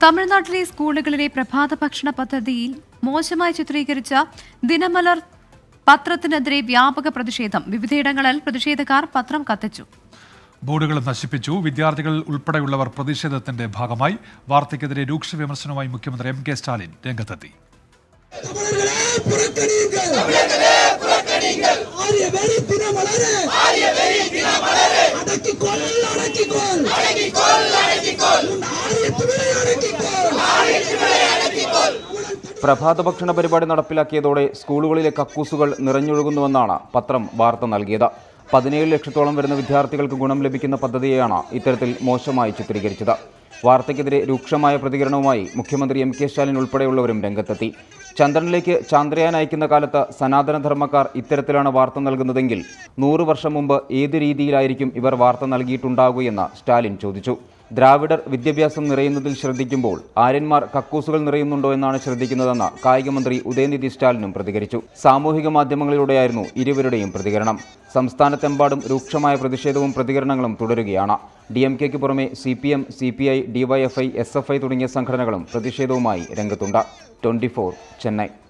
തമിഴ്നാട്ടിലെ സ്കൂളുകളിലെ പ്രഭാത ഭക്ഷണ പദ്ധതിയിൽ മോശമായി ചിത്രീകരിച്ച ദിനമലർ പത്രത്തിനെതിരെ വ്യാപക പ്രതിഷേധം വിവിധയിടങ്ങളിൽ പ്രതിഷേധക്കാർ പത്രം കത്തിച്ചു ബോർഡുകൾ നശിപ്പിച്ചു വിദ്യാർത്ഥികൾ ഉൾപ്പെടെയുള്ളവർ പ്രതിഷേധത്തിന്റെ ഭാഗമായി വാർത്തയ്ക്കെതിരെ രൂക്ഷ വിമർശനവുമായി മുഖ്യമന്ത്രി എം കെ സ്റ്റാലിൻ രംഗത്തെത്തി தமிழர்களே புறக்கணியுங்கள் ஆரிய வெறி தினமலரே அடக்கிக்கொள் அடக்கிக்கொள் உன் ஆரிய திமிரை அடக்கிக்கொள் പ്രഭാത ഭക്ഷണ പരിപാടി നടപ്പിലാക്കിയതോടെ സ്കൂളുകളിലെ കക്കൂസുകൾ നിറഞ്ഞൊഴുകുന്നുവെന്നാണ് പത്രം വാർത്ത നൽകിയത് പതിനേഴ് ലക്ഷത്തോളം വരുന്ന വിദ്യാർത്ഥികൾക്ക് ഗുണം ലഭിക്കുന്ന പദ്ധതിയെയാണ് ഇത്തരത്തിൽ മോശമായി ചിത്രീകരിച്ചത് വാർത്തയ്ക്കെതിരെ രൂക്ഷമായ പ്രതികരണവുമായി മുഖ്യമന്ത്രി എം കെ സ്റ്റാലിൻ ഉൾപ്പെടെയുള്ളവരും രംഗത്തെത്തി ചന്ദ്രനിലേക്ക് ചന്ദ്രയാൻ അയക്കുന്ന കാലത്ത് സനാതനധർമ്മക്കാർ ഇത്തരത്തിലാണ് വാർത്ത നൽകുന്നതെങ്കിൽ നൂറ് വർഷം മുമ്പ് ഏത് രീതിയിലായിരിക്കും ഇവർ വാർത്ത നൽകിയിട്ടുണ്ടാകുകയെന്ന് സ്റ്റാലിൻ ചോദിച്ചു ദ്രാവിഡർ വിദ്യാഭ്യാസം നിറയുന്നതിൽ ശ്രദ്ധിക്കുമ്പോൾ ആര്യന്മാർ കക്കൂസുകൾ നിറയുന്നുണ്ടോ എന്നാണ് ശ്രദ്ധിക്കുന്നതെന്ന് കായികമന്ത്രി ഉദയനിധി സ്റ്റാലിനും പ്രതികരിച്ചു സാമൂഹിക മാധ്യമങ്ങളിലൂടെയായിരുന്നു ഇരുവരുടെയും പ്രതികരണം സംസ്ഥാനത്തെമ്പാടും രൂക്ഷമായ പ്രതിഷേധവും പ്രതികരണങ്ങളും തുടരുകയാണ് ഡി എം കെക്ക് പുറമെ C P M C P I DYFI S F I തുടങ്ങിയ സംഘടനകളും പ്രതിഷേധവുമായി രംഗത്തുണ്ട് ട്വന്റി ചെന്നൈ